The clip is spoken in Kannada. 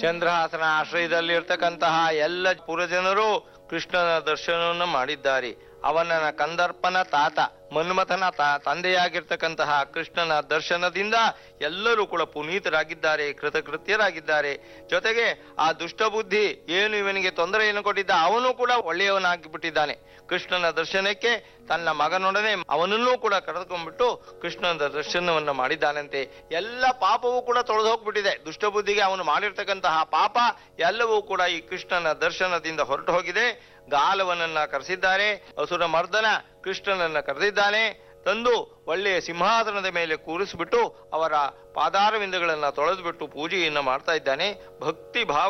ಚಂದ್ರಹಾಸನ ಆಶ್ರಯದಲ್ಲಿರ್ತಕ್ಕಂತಹ ಎಲ್ಲ ಪುರಜನರು ಕೃಷ್ಣನ ದರ್ಶನವನ್ನು ಮಾಡಿದ್ದಾರೆ ಅವನ ಕಂದರ್ಪನ ತಾತ ಮನ್ಮಥನ ತ- ತಂದೆಯಾಗಿರ್ತಕ್ಕಂತಹ ಕೃಷ್ಣನ ದರ್ಶನದಿಂದ ಎಲ್ಲರೂ ಕೂಡ ಪುನೀತರಾಗಿದ್ದಾರೆ ಕೃತಕೃತ್ಯರಾಗಿದ್ದಾರೆ ಜೊತೆಗೆ ಆ ದುಷ್ಟಬುದ್ಧಿ ಏನು ಇವನಿಗೆ ತೊಂದರೆಯನ್ನು ಕೊಟ್ಟಿದ್ದ ಅವನು ಕೂಡ ಒಳ್ಳೆಯವನಾಗಿ ಬಿಟ್ಟಿದ್ದಾನೆ ಕೃಷ್ಣನ ದರ್ಶನಕ್ಕೆ ತನ್ನ ಮಗನೊಡನೆ ಅವನನ್ನೂ ಕೂಡ ಕರೆದುಕೊಂಡ್ಬಿಟ್ಟು ಕೃಷ್ಣನ ದರ್ಶನವನ್ನು ಮಾಡಿದ್ದಾನಂತೆ ಎಲ್ಲ ಪಾಪವೂ ಕೂಡ ತೊಳೆದು ಹೋಗ್ಬಿಟ್ಟಿದೆ ದುಷ್ಟಬುದ್ಧಿಗೆ ಅವನು ಮಾಡಿರ್ತಕ್ಕಂತಹ ಪಾಪ ಎಲ್ಲವೂ ಕೂಡ ಈ ಕೃಷ್ಣನ ದರ್ಶನದಿಂದ ಹೊರಟು ಹೋಗಿದೆ ಗಾಲವನನ್ನ ಕರೆಸಿದ್ದಾರೆ ಅಸುರ ಮರ್ದನ ಕೃಷ್ಣನನ್ನ ಕರೆದಿದ್ದಾನೆ ತಂದು ಒಳ್ಳೆಯ ಸಿಂಹಾಸನದ ಮೇಲೆ ಕೂರಿಸಿಬಿಟ್ಟು ಅವರ ಪಾದಾರವಿಂದಗಳನ್ನ ತೊಳೆದುಬಿಟ್ಟು ಪೂಜೆಯನ್ನ ಮಾಡ್ತಾ ಇದ್ದಾನೆ ಭಕ್ತಿ ಭಾವ